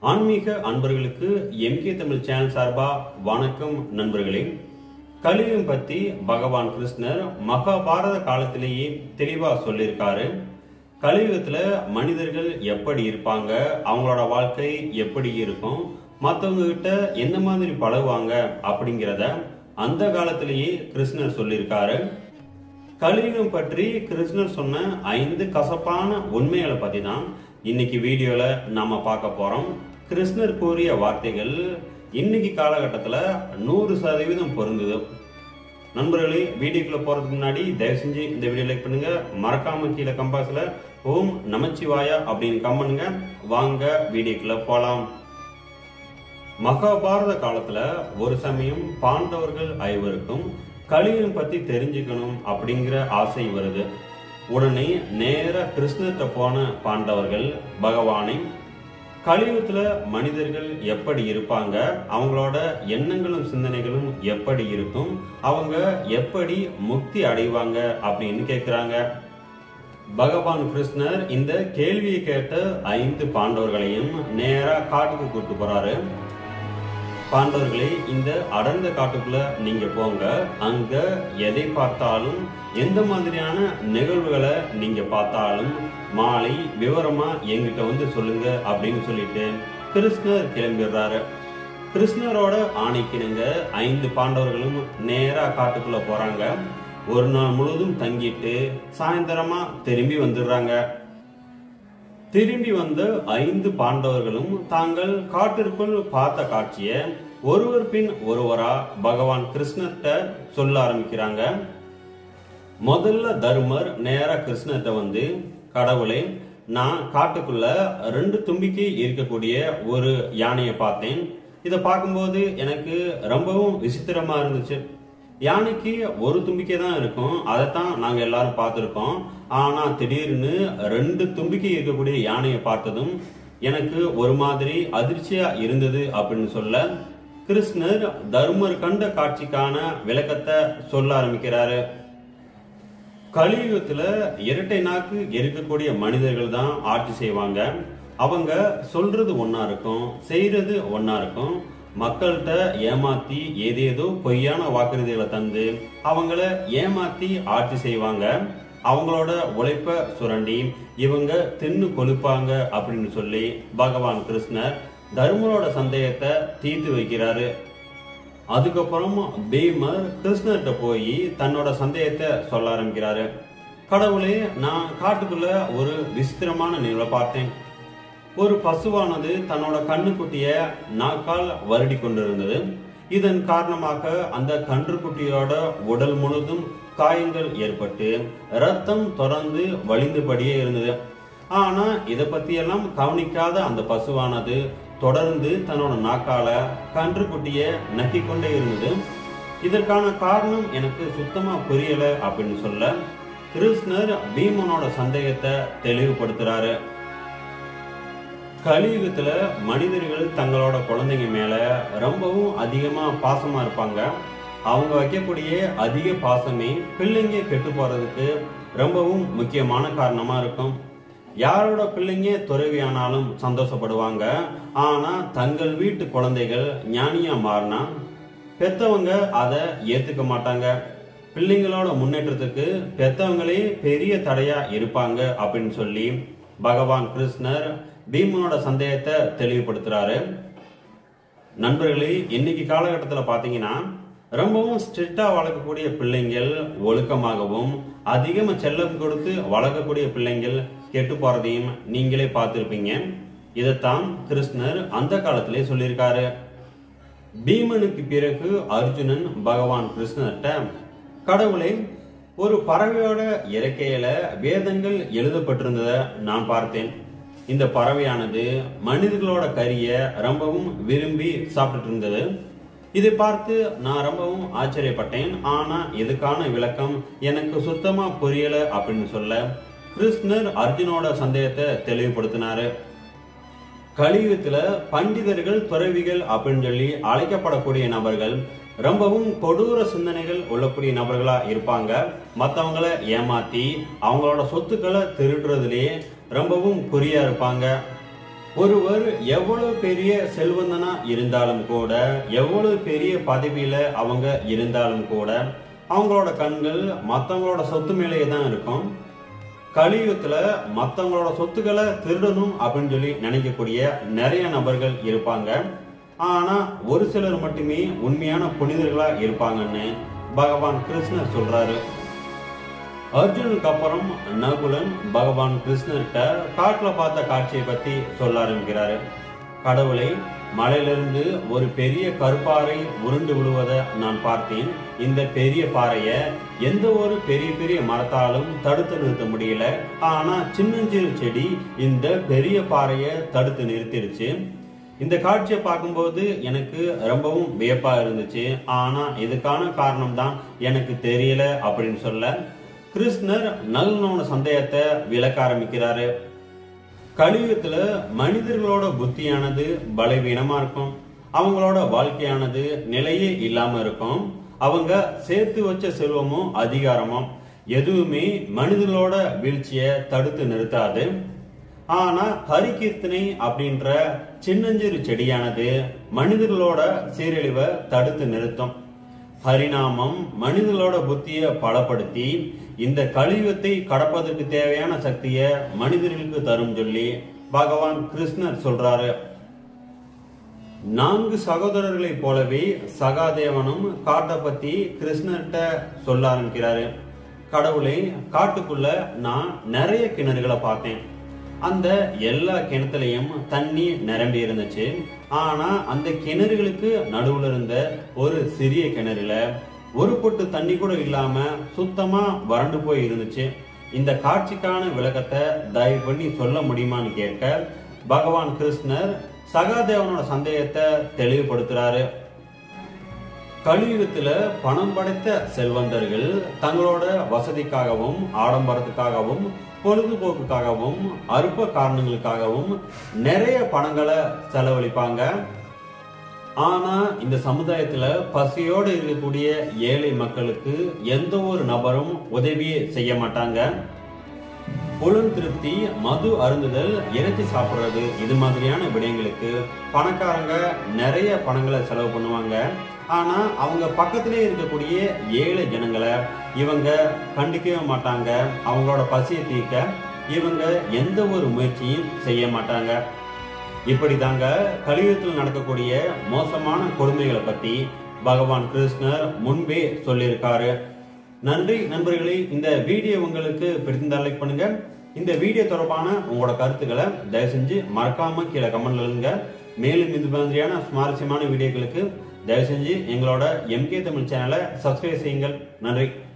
ஆன்மீக அன்பர்களுக்கு MK Tamil channel சார்பா வணக்கம் நண்பர்களே கலியுகம் பத்தி பகவான் கிருஷ்ணர் மகாபாரத காலத்திலேயே தெளிவா சொல்லியிருக்காரு கலியுகத்துல மனிதர்கள் எப்படி இருப்பாங்க அவங்களோட வாழ்க்கை எப்படி இருக்கும் மற்றவங்க கிட்ட எந்த மாதிரி பழகுவாங்க அப்படிங்கிறத அந்த காலத்திலேயே கிருஷ்ணர் சொல்லியிருக்காரு கலியுகம் பற்றி கிருஷ்ணர் சொன்ன ஐந்து கசப்பான உண்மைகளை பத்தி தான் இன்னைக்கு வீடியோல நாம பார்க்க போறோம் கிருஷ்ணர் கூறிய வார்த்தைகள் இன்னைக்கு காலகட்டத்துல நூறு சதவீதம் பொருந்துது நண்பர்களே வீடியோக்குள்ள போறதுக்கு முன்னாடி தயவு செஞ்சு இந்த வீடியோ லைக் பண்ணுங்க மறக்காம கீழே கம்பாஸ்ல ஓம் நமச்சிவாயா அப்படின்னு கம்பனுங்க வாங்க வீடியோக்குள்ள போலாம் மகாபாரத காலத்துல ஒரு சமயம் பாண்டவர்கள் ஐவருக்கும் கலியுகம் பத்தி தெரிஞ்சுக்கணும் அப்படிங்கிற ஆசை வருது உடனே நேர கிருஷ்ணர்கிட்ட போன பாண்டவர்கள் பகவானை கலியுகத்துல மனிதர்கள் எப்படி இருப்பாங்க அவங்களோட எண்ணங்களும் சிந்தனைகளும் எப்படி இருக்கும் அவங்க எப்படி முக்தி அடைவாங்க அப்படின்னு கேட்கிறாங்க பகவான் கிருஷ்ணர் இந்த கேள்வியை கேட்ட ஐந்து பாண்டவர்களையும் நேரா காட்டுக்கு கூட்டு போறாரு பாண்டவர்களே இந்த அடர்ந்த காட்டுக்குள்ள நீங்க போங்க அங்க எதை பார்த்தாலும் எந்த மாதிரியான நிகழ்வுகளை நீங்க பார்த்தாலும் மாலை விவரமா என்கிட்ட வந்து சொல்லுங்க அப்படின்னு சொல்லிட்டு கிருஷ்ணர் கிளம்பிடுறாரு கிருஷ்ணரோட ஆணைக்கிணங்க ஐந்து பாண்டவர்களும் நேரா காட்டுக்குள்ள போறாங்க ஒரு நாள் முழுவதும் தங்கிட்டு சாயந்தரமா திரும்பி வந்துடுறாங்க திரும்பி வந்த ஐந்து பாண்டவர்களும் தாங்கள் காட்டிற்குள் பார்த்த காட்சிய ஒருவர் பின் ஒருவரா பகவான் கிருஷ்ணர்கிட்ட சொல்ல ஆரம்பிக்கிறாங்க முதல்ல தர்மர் நேரா கிருஷ்ணர்கிட்ட வந்து கடவுளே நான் காட்டுக்குள்ள ரெண்டு தும்பிக்கை இருக்கக்கூடிய ஒரு யானையை பார்த்தேன் இதை பார்க்கும்போது எனக்கு ரொம்பவும் விசித்திரமா இருந்துச்சு யானைக்கு ஒரு தும்பிக்கை தான் இருக்கும் அதைத்தான் நாங்க எல்லாரும் பார்த்துருக்கோம் ஆனா திடீர்னு ரெண்டு தும்பிக்கை இருக்கக்கூடிய யானையை பார்த்ததும் எனக்கு ஒரு மாதிரி அதிர்ச்சியா இருந்தது அப்படின்னு சொல்ல கிருஷ்ணர் தர்மர் கண்ட காட்சிக்கான விளக்கத்தை சொல்ல ஆரம்பிக்கிறாரு கலியுகத்துல இரட்டை நாக்கு இருக்கக்கூடிய மனிதர்கள் தான் ஆட்சி செய்வாங்க அவங்க சொல்றது ஒன்னா இருக்கும் செய்யறது ஒன்னா இருக்கும் மக்கள்கிட்ட ஏமாத்தி ஏதேதோ பொய்யான வாக்குறுதிகளை தந்து அவங்கள ஏமாத்தி ஆட்சி செய்வாங்க அவங்களோட உழைப்ப சுரண்டி இவங்க தின்னு கொழுப்பாங்க அப்படின்னு சொல்லி பகவான் கிருஷ்ணர் தர்மரோட சந்தேகத்தை தீர்த்து வைக்கிறாரு அதுக்கப்புறம் பீமர் கிருஷ்ணர்கிட்ட போய் தன்னோட சந்தேகத்தை சொல்ல ஆரம்பிக்கிறாரு கடவுளே நான் காட்டுக்குள்ள ஒரு விசித்திரமான நிகழ்வை பார்த்தேன் ஒரு பசுவானது தன்னோட கண்ணுக்குட்டிய நாக்கால் வருடி கொண்டிருந்தது இதன் காரணமாக அந்த கன்றுக்குட்டியோட உடல் முழுதும் காயங்கள் ஏற்பட்டு ரத்தம் தொடர்ந்து வழிந்தபடியே இருந்தது ஆனா இதை பத்தியெல்லாம் கவனிக்காத அந்த பசுவானது தொடர்ந்து தன்னோட நாக்கால கன்றுக்குட்டிய நக்கி கொண்டே இருந்தது இதற்கான காரணம் எனக்கு சுத்தமா புரியல அப்படின்னு சொல்ல கிருஷ்ணர் பீமனோட சந்தேகத்தை தெளிவுபடுத்துறாரு கலியுகத்துல மனிதர்கள் தங்களோட குழந்தைங்க மேல ரொம்பவும் அதிகமா பாசமா இருப்பாங்க அவங்க வைக்கக்கூடிய அதிக பாசமே பிள்ளைங்க கெட்டு போறதுக்கு ரொம்பவும் முக்கியமான காரணமா இருக்கும் யாரோட பிள்ளைங்க துறவியானாலும் சந்தோஷப்படுவாங்க ஆனா தங்கள் வீட்டு குழந்தைகள் ஞானியா மாறினா பெத்தவங்க அதை ஏத்துக்க மாட்டாங்க பிள்ளைங்களோட முன்னேற்றத்துக்கு பெத்தவங்களே பெரிய தடையா இருப்பாங்க அப்படின்னு சொல்லி பகவான் கிருஷ்ணர் பீமனோட சந்தேகத்தை தெளிவுபடுத்துறாரு நண்பர்களே இன்னைக்கு காலகட்டத்தில் பார்த்தீங்கன்னா ரொம்பவும் ஸ்ட்ரிக்டா வளர்க்கக்கூடிய பிள்ளைங்கள் ஒழுக்கமாகவும் அதிகமாக செல்லம் கொடுத்து வளர்க்கக்கூடிய பிள்ளைங்கள் கெட்டு போறதையும் நீங்களே பார்த்துருப்பீங்க இதைத்தான் கிருஷ்ணர் அந்த காலத்திலே சொல்லியிருக்காரு பீமனுக்கு பிறகு அர்ஜுனன் பகவான் கிருஷ்ணர்கிட்ட கடவுளை ஒரு பறவையோட இறக்கையில வேதங்கள் எழுதப்பட்டிருந்ததை நான் பார்த்தேன் இந்த பறவையானது மனிதர்களோட கறிய ரொம்பவும் விரும்பி சாப்பிட்டு இருந்தது இதை பார்த்து நான் ரொம்பவும் ஆச்சரியப்பட்டேன் ஆனா இதுக்கான விளக்கம் எனக்கு சுத்தமா புரியல அப்படின்னு சொல்ல கிருஷ்ணர் அர்ஜுனோட சந்தேகத்தை தெளிவுபடுத்தினாரு கலியுகத்துல பண்டிதர்கள் துறவிகள் அப்படின்னு சொல்லி அழைக்கப்படக்கூடிய நபர்கள் ரொம்பவும் கொடூர சிந்தனைகள் உள்ளக்கூடிய நபர்களா இருப்பாங்க மற்றவங்கள ஏமாத்தி அவங்களோட சொத்துக்களை திருடுறதுலயே ரொம்பவும் குறியா இருப்பாங்க ஒருவர் எவ்வளவு பெரிய செல்வந்தனா இருந்தாலும் கூட எவ்வளவு பெரிய பதவியில அவங்க இருந்தாலும் கூட அவங்களோட கண்கள் மற்றவங்களோட சொத்து மேலேயே தான் இருக்கும் கலியுகத்துல மற்றவங்களோட சொத்துக்களை திருடணும் அப்படின்னு சொல்லி நினைக்கக்கூடிய நிறைய நபர்கள் இருப்பாங்க ஆனா ஒரு சிலர் மட்டுமே உண்மையான புனிதர்களா இருப்பாங்கன்னு பகவான் கிருஷ்ணர் சொல்றாரு அர்ஜுனுக்கு அப்புறம் நகுலன் பகவான் கிருஷ்ணர்கிட்ட காட்டுல பார்த்த காட்சியை பத்தி சொல்ல ஆரம்பிக்கிறாரு கடவுளை மலையிலிருந்து ஒரு பெரிய கருப்பாறை உருண்டு விழுவதை நான் பார்த்தேன் இந்த பெரிய பாறையை எந்த ஒரு பெரிய பெரிய மரத்தாலும் தடுத்து நிறுத்த முடியல ஆனா சின்னஞ்சிறு செடி இந்த பெரிய பாறையை தடுத்து நிறுத்திருச்சு இந்த காட்சியை பார்க்கும்போது எனக்கு ரொம்பவும் வியப்பா இருந்துச்சு ஆனா இதுக்கான காரணம் தான் எனக்கு தெரியல அப்படின்னு சொல்ல கிருஷ்ணர் நல்லவன சந்தேகத்தை விளக்க ஆரம்பிக்கிறாரு கலியுகத்துல மனிதர்களோட புத்தியானது பலவீனமா இருக்கும் அவங்களோட வாழ்க்கையானது நிலையே இல்லாம இருக்கும் அவங்க சேர்த்து வச்ச செல்வமும் அதிகாரமும் எதுவுமே மனிதர்களோட வீழ்ச்சியை தடுத்து நிறுத்தாது ஆனா ஹரிகீர்த்தனை அப்படின்ற சின்னஞ்சிறு செடியானது மனிதர்களோட சீரழிவை தடுத்து நிறுத்தும் ஹரிநாமம் மனிதர்களோட புத்தியை பலப்படுத்தி இந்த கலியுகத்தை கடப்பதற்கு தேவையான சக்தியை மனிதர்களுக்கு தரும் சொல்லி பகவான் கிருஷ்ணர் சொல்றாரு நான்கு சகோதரர்களைப் போலவே சகாதேவனும் காட்டை பத்தி கிருஷ்ணர்கிட்ட சொல்ல ஆரம்பிக்கிறாரு கடவுளை காட்டுக்குள்ள நான் நிறைய கிணறுகளை பார்த்தேன் அந்த எல்லா கிணத்துலயும் தண்ணி நிரம்பி இருந்துச்சு ஆனா அந்த கிணறுகளுக்கு நடுவுல இருந்த ஒரு சிறிய கிணறுல ஒரு பொட்டு தண்ணி கூட இல்லாம சுத்தமா வறண்டு போய் இருந்துச்சு இந்த காட்சிக்கான விளக்கத்தை தயவு பண்ணி சொல்ல முடியுமான்னு கேட்க பகவான் கிருஷ்ணர் சகாதேவனோட சந்தேகத்தை தெளிவுபடுத்துறாரு கலியுகத்துல பணம் படைத்த செல்வந்தர்கள் தங்களோட வசதிக்காகவும் ஆடம்பரத்துக்காகவும் பொழுதுபோக்குக்காகவும் அற்ப காரணங்களுக்காகவும் நிறைய பணங்களை செலவழிப்பாங்க ஆனா இந்த சமுதாயத்துல பசியோடு இருக்கக்கூடிய ஏழை மக்களுக்கு எந்த ஒரு நபரும் உதவியே செய்ய மாட்டாங்க புலன் திருப்தி மது அருந்துதல் இறைச்சி சாப்பிடுறது இது மாதிரியான விடயங்களுக்கு பணக்காரங்க நிறைய பணங்களை செலவு பண்ணுவாங்க ஆனா அவங்க பக்கத்திலே இருக்கக்கூடிய ஏழை ஜனங்களை இவங்க கண்டிக்கவே மாட்டாங்க அவங்களோட பசியை தீர்க்க இவங்க எந்த ஒரு முயற்சியும் செய்ய மாட்டாங்க இப்படி தாங்க கலியுகத்தில் நடக்கக்கூடிய மோசமான கொடுமைகளை பத்தி பகவான் கிருஷ்ணர் முன்பே சொல்லியிருக்காரு நன்றி நண்பர்களே இந்த வீடியோ உங்களுக்கு பிடித்திருந்தால் லைக் பண்ணுங்க இந்த வீடியோ தொடர்பான உங்களோட கருத்துக்களை தயவு செஞ்சு மறக்காம கீழே கமெண்ட்ல எழுதுங்க மேலும் இது மாதிரியான சுவாரஸ்யமான வீடியோக்களுக்கு தயவு செஞ்சு எங்களோட எம்கே தமிழ் சேனலை சப்ஸ்கிரைப் செய்யுங்கள் நன்றி